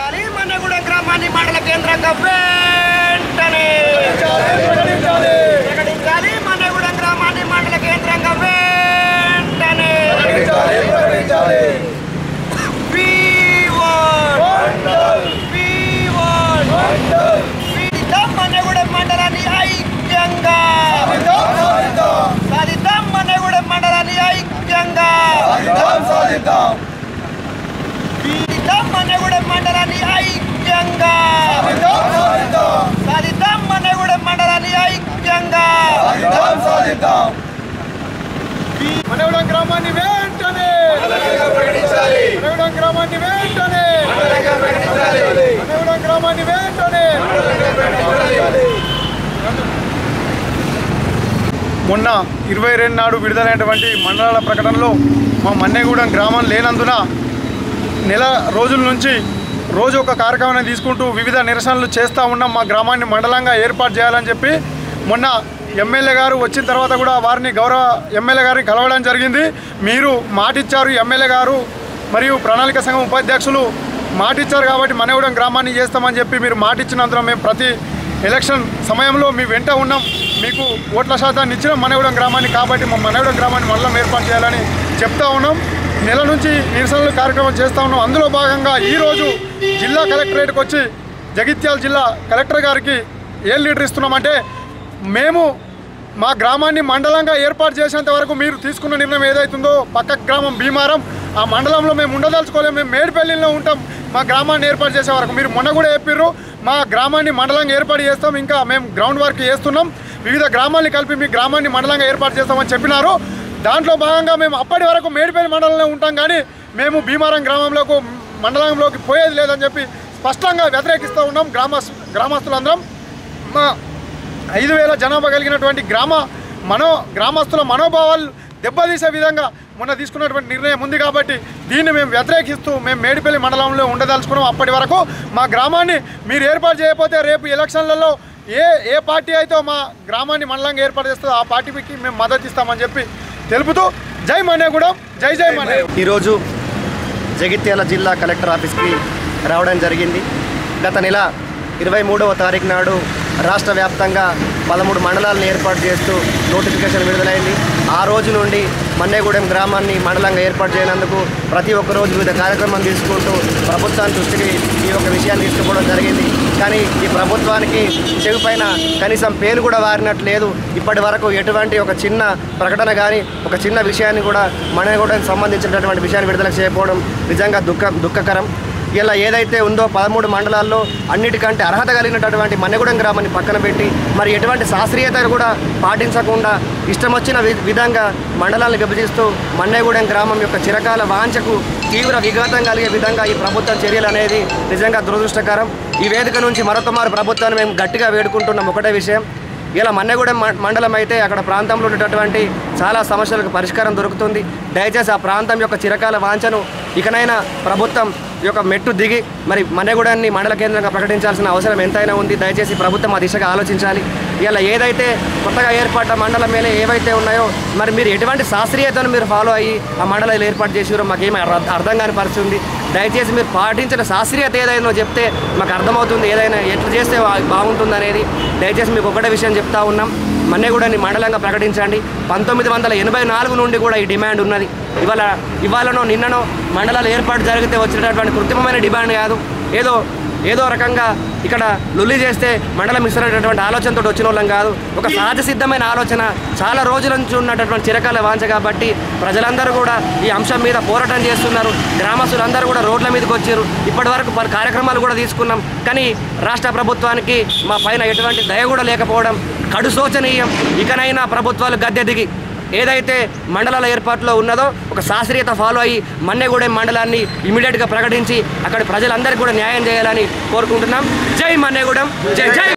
ప్రకటించాలి మన్నగూడ గ్రామాన్ని మండల కేంద్రంగా వెంటనే ప్రకటించాలి మన్నగూడ గ్రామాన్ని మండల కేంద్రంగా వెంటనే We want. We want. పీడితం మన్నగూడెం మండలాన్ని ఐక్యంగా సాధిద్దాం మన్నగూడెం మండలాన్ని ఐక్యంగా పీడితం మన్నగూడెం మండలాన్ని ఐక్యంగా సాధిద్దాం మన్నగూడెం మండలాన్ని ఐక్యంగా మనగూడెం గ్రామాన్ని వెంటనే మనగూడెం గ్రామాన్ని వెంటనే మనగూడెం గ్రామాన్ని వెంటనే మొన్న ఇరవై రెండు నాడు విడుదలైనటువంటి మండలాల ప్రకటనలో మా మన్నెగూడెం గ్రామం లేనందున నెల రోజుల నుంచి రోజు ఒక కార్యక్రమాన్ని తీసుకుంటూ వివిధ నిరసనలు చేస్తూ ఉన్నాం మా గ్రామాన్ని మండలంగా ఏర్పాటు చేయాలని చెప్పి మొన్న ఎమ్మెల్యే గారు వచ్చిన తర్వాత కూడా వారిని గౌరవ ఎమ్మెల్యే గారిని కలవడం జరిగింది మీరు మాటిచ్చారు ఎమ్మెల్యే గారు మరియు ప్రణాళిక సంఘం ఉపాధ్యక్షులు మాటిచ్చారు కాబట్టి మనగూడెం గ్రామాన్ని చేస్తామని చెప్పి మీరు మాటిచ్చినందున మేము ప్రతి ఎలక్షన్ సమయంలో మీ వెంట ఉన్నాం మీకు ఓట్ల శాతాన్ని ఇచ్చిన మనగూడెం గ్రామాన్ని కాబట్టి మా మనగూడెం గ్రామాన్ని మండలం ఏర్పాటు చేయాలని చెప్తా ఉన్నాం నెల నుంచి నిరసనలు కార్యక్రమం చేస్తూ ఉన్నాం అందులో భాగంగా ఈరోజు జిల్లా కలెక్టరేట్కి వచ్చి జగిత్యాల జిల్లా కలెక్టర్ గారికి ఏం లీడర్ ఇస్తున్నామంటే మేము మా గ్రామాన్ని మండలంగా ఏర్పాటు చేసేంత వరకు మీరు తీసుకున్న నిర్ణయం ఏదైతుందో పక్క గ్రామం భీమారం ఆ మండలంలో మేము ఉండదలుచుకోలేము మేము మేడిపల్లిలో ఉంటాం మా గ్రామాన్ని ఏర్పాటు చేసే వరకు మీరు మొన్న కూడా చెప్పారు మా గ్రామాన్ని మండలంగా ఏర్పాటు చేస్తాం ఇంకా మేము గ్రౌండ్ వర్క్ చేస్తున్నాం వివిధ గ్రామాల్ని కలిపి మీ గ్రామాన్ని మండలంగా ఏర్పాటు చేస్తామని చెప్పినారు దాంట్లో భాగంగా మేము అప్పటి వరకు మేడిపల్లి మండలంలో ఉంటాం కానీ మేము భీమారం గ్రామంలోకి మండలంలోకి పోయేది లేదని చెప్పి స్పష్టంగా వ్యతిరేకిస్తూ ఉన్నాం గ్రామస్ గ్రామస్తులందరం మా ఐదు వేల జనాభా కలిగినటువంటి గ్రామ మనో గ్రామస్తుల మనోభావాలు దెబ్బతీసే విధంగా మొన్న తీసుకున్నటువంటి నిర్ణయం ఉంది కాబట్టి దీన్ని మేము వ్యతిరేకిస్తూ మేము మేడిపల్లి మండలంలో ఉండదలుచుకున్నాం అప్పటి వరకు మా గ్రామాన్ని మీరు ఏర్పాటు చేయకపోతే రేపు ఎలక్షన్లలో ఏ ఏ పార్టీ అయితే మా గ్రామాన్ని మండలంగా ఏర్పాటు చేస్తుందో ఆ పార్టీకి మేము మద్దతు ఇస్తామని చెప్పి తెలుపుతూ జై మనేగూడెం జై జై మనే ఈరోజు జగిత్యాల జిల్లా కలెక్టర్ ఆఫీస్కి రావడం జరిగింది గత నెల ఇరవై మూడవ తారీఖు నాడు రాష్ట్ర వ్యాప్తంగా పదమూడు మండలాలను ఏర్పాటు చేస్తూ నోటిఫికేషన్ విడుదలైంది ఆ రోజు నుండి మన్నేగూడెం గ్రామాన్ని మండలంగా ఏర్పాటు చేయనందుకు ప్రతి ఒక్క రోజు వివిధ కార్యక్రమం తీసుకుంటూ ప్రభుత్వాన్ని దృష్టికి ఈ యొక్క విషయాన్ని తీసుకుపోవడం జరిగింది కానీ ఈ ప్రభుత్వానికి చెవి పైన కనీసం పేరు కూడా వారినట్టు లేదు ఇప్పటి వరకు ఎటువంటి ఒక చిన్న ప్రకటన కానీ ఒక చిన్న విషయాన్ని కూడా మణిగూడెం సంబంధించినటువంటి విషయాన్ని విడుదల చేయకపోవడం నిజంగా దుఃఖ దుఃఖకరం ఇలా ఏదైతే ఉందో పదమూడు మండలాల్లో అన్నిటికంటే అర్హత కలిగినటువంటి మన్నెగూడెం గ్రామాన్ని పక్కన పెట్టి మరి ఎటువంటి శాస్త్రీయత కూడా పాటించకుండా ఇష్టం వచ్చిన వి- విధంగా మండలాలను విభజిస్తూ మన్నెగూడెం గ్రామం యొక్క చిరకాల వాంఛకు తీవ్ర విఘాతం కలిగే విధంగా ఈ ప్రభుత్వం చర్యలు అనేది నిజంగా దురదృష్టకరం ఈ వేదిక నుంచి మరొక మారు ప్రభుత్వాన్ని మేము గట్టిగా వేడుకుంటున్నాం ఒకటే విషయం ఇలా మన్నెగూడెం మ- మండలం అయితే అక్కడ ప్రాంతంలో ఉన్నటువంటి చాలా సమస్యలకు పరిష్కారం దొరుకుతుంది దయచేసి ఆ ప్రాంతం యొక్క చిరకాల వాంఛను ఇకనైనా ప్రభుత్వం ఈ యొక్క మెట్టు దిగి మరి మన్నెగూడెన్ని మండల కేంద్రంగా ప్రకటించాల్సిన అవసరం ఎంతైనా ఉంది దయచేసి ప్రభుత్వం ఆ దిశగా ఆలోచించాలి ఇలా ఏదైతే కొత్తగా ఏర్పడ్డ మండలం మీద ఏవైతే ఉన్నాయో మరి మీరు ఎటువంటి శాస్త్రీయతను మీరు ఫాలో అయ్యి ఆ మండలాలు ఏర్పాటు చేసారో మాకేమీ అర్థ- అర్థం కాని పరిస్థితి ఉంది దయచేసి మీరు పాటించిన శాస్త్రీయత ఏదైనా చెప్తే మాకు అర్థమవుతుంది ఏదైనా ఎట్లా చేస్తే బా- బాగుంటుంది అనేది దయచేసి మీకు ఒకటే విషయం చెప్తా ఉన్నాం మన్నెగూడని మండలంగా ప్రకటించండి పంతొమ్మిది వందల ఎనభై నాలుగు నుండి కూడా ఈ డిమాండ్ ఉన్నది ఇవాళ ఇవాళనో నిన్ననో మండలాలు ఏర్పాటు జరిగితే వచ్చినటువంటి కృత్రిమమైన డిమాండ్ కాదు ఏదో ఏదో రకంగా ఇక్కడ లొల్లి చేస్తే మండలం ఇస్తున్నటువంటి ఆలోచనతో వచ్చిన వాళ్ళం కాదు ఒక సహజ సిద్ధమైన ఆలోచన చాలా రోజుల నుంచి ఉన్నటువంటి చిరకాల వాంచ కాబట్టి ప్రజలందరూ కూడా ఈ అంశం మీద పోరాటం చేస్తున్నారు గ్రామస్తులందరూ కూడా రోడ్ల మీదకి వచ్చారు ఇప్పటి వరకు పలు కార్యక్రమాలు కూడా తీసుకున్నాం కానీ రాష్ట్ర ప్రభుత్వానికి మా పైన ఎటువంటి దయ కూడా లేకపోవడం కడు శోచనీయం ఇకనైనా ప్రభుత్వాలు గద్దె దిగి ఏదైతే మండలాల ఏర్పాటులో ఉన్నదో ఒక శాస్త్రీయత ఫాలో అయ్యి మన్నెగూడెం మండలాన్ని ఇమీడియట్గా ప్రకటించి అక్కడ ప్రజలందరికీ కూడా న్యాయం చేయాలని కోరుకుంటున్నాం జై మన్నెగూడెం జై జై